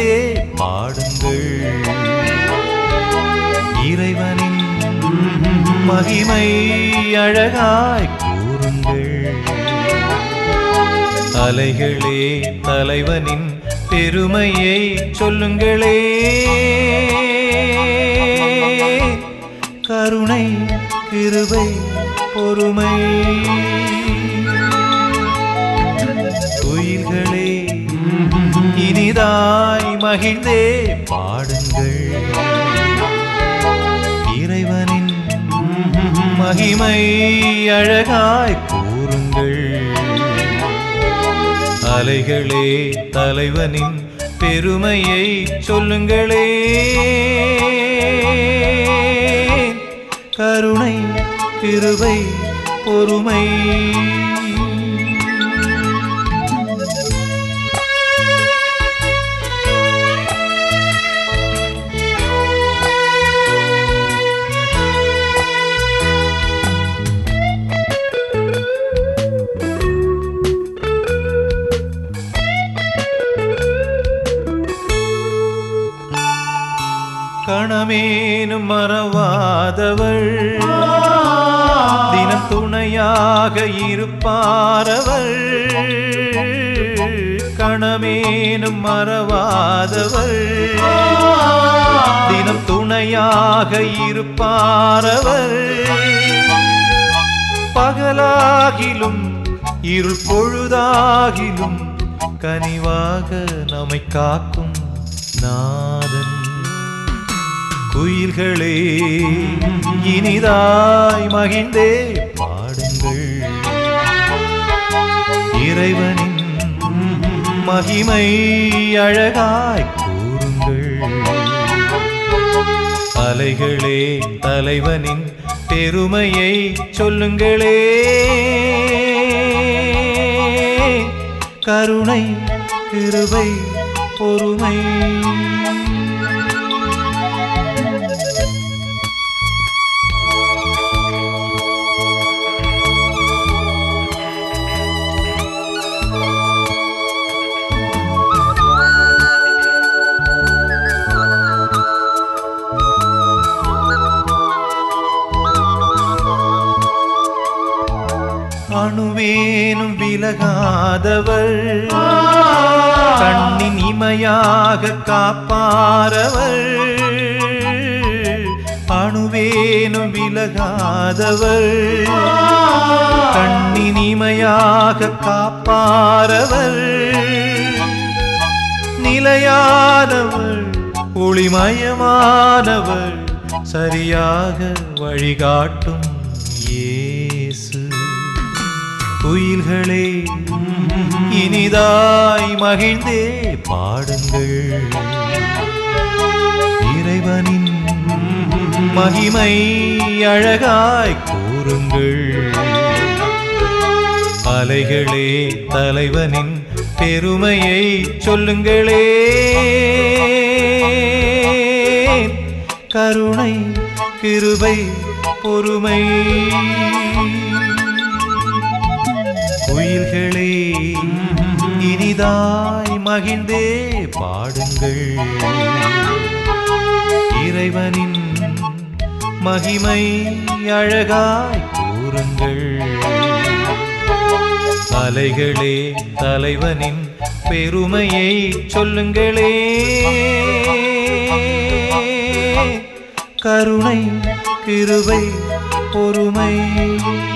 மகிழ்ந்தே பாடுங்கள் இறைவனின் மகிமை அழகாய் கூறுங்கள் அலைகளே தலைவனின் பெருமையை சொல்லுங்களே கருணை கிருபை பொறுமை குயில்களே இனிதாய் மகிழ்ந்தே பாடுங்கள் இறைவனின் மகிமை அழகாய் கூறுங்கள் அலைகளே தலைவனின் பெருமையை சொல்லுங்களே கருணை கிருபை பொறுமை கணமேனும் மறவாதவள் தினம் துணையாக இருப்பாரவள் கணமேனும் மறவாதவள் தினம் துணையாக இருப்பாரவள் பகலாகிலும் இருள் பொழுதாகிலும் கனிவாக நம்மை காக்கும் நாதன் குயில்களே இனிதாய் மகிழ்ந்தே பாடுங்கள் இறைவனின் மகிமை அழகாய் கூறுங்கள் அலைகளே தலைவனின் பெருமையை சொல்லுங்களே கருணை கிருபை பொறுமை அணுவேனும் விலகாதவள் கண்ணின் இமையாக காப்பாரவள் அணுவேனும் விலகாதவள் கண்ணின் இமையாக காப்பாரவள் நிலையானவள் ஒளிமயமானவள் சரியாக வழிகாட்டும் இயேசு குயில்களே இனிதாய் மகிழ்ந்தே பாடுங்கள் இறைவனின் மகிமை அழகாய் கூறுங்கள் அலைகளே தலைவனின் பெருமையை சொல்லுங்களே கருணை கிருபை பொறுமை குயில்களே இனிதாய் மகிழ்ந்தே பாடுங்கள் இறைவனின் மகிமை அழகாய் கூறுங்கள் அலைகளே தலைவனின் பெருமையை சொல்லுங்களே கருணை கிருபை பொறுமை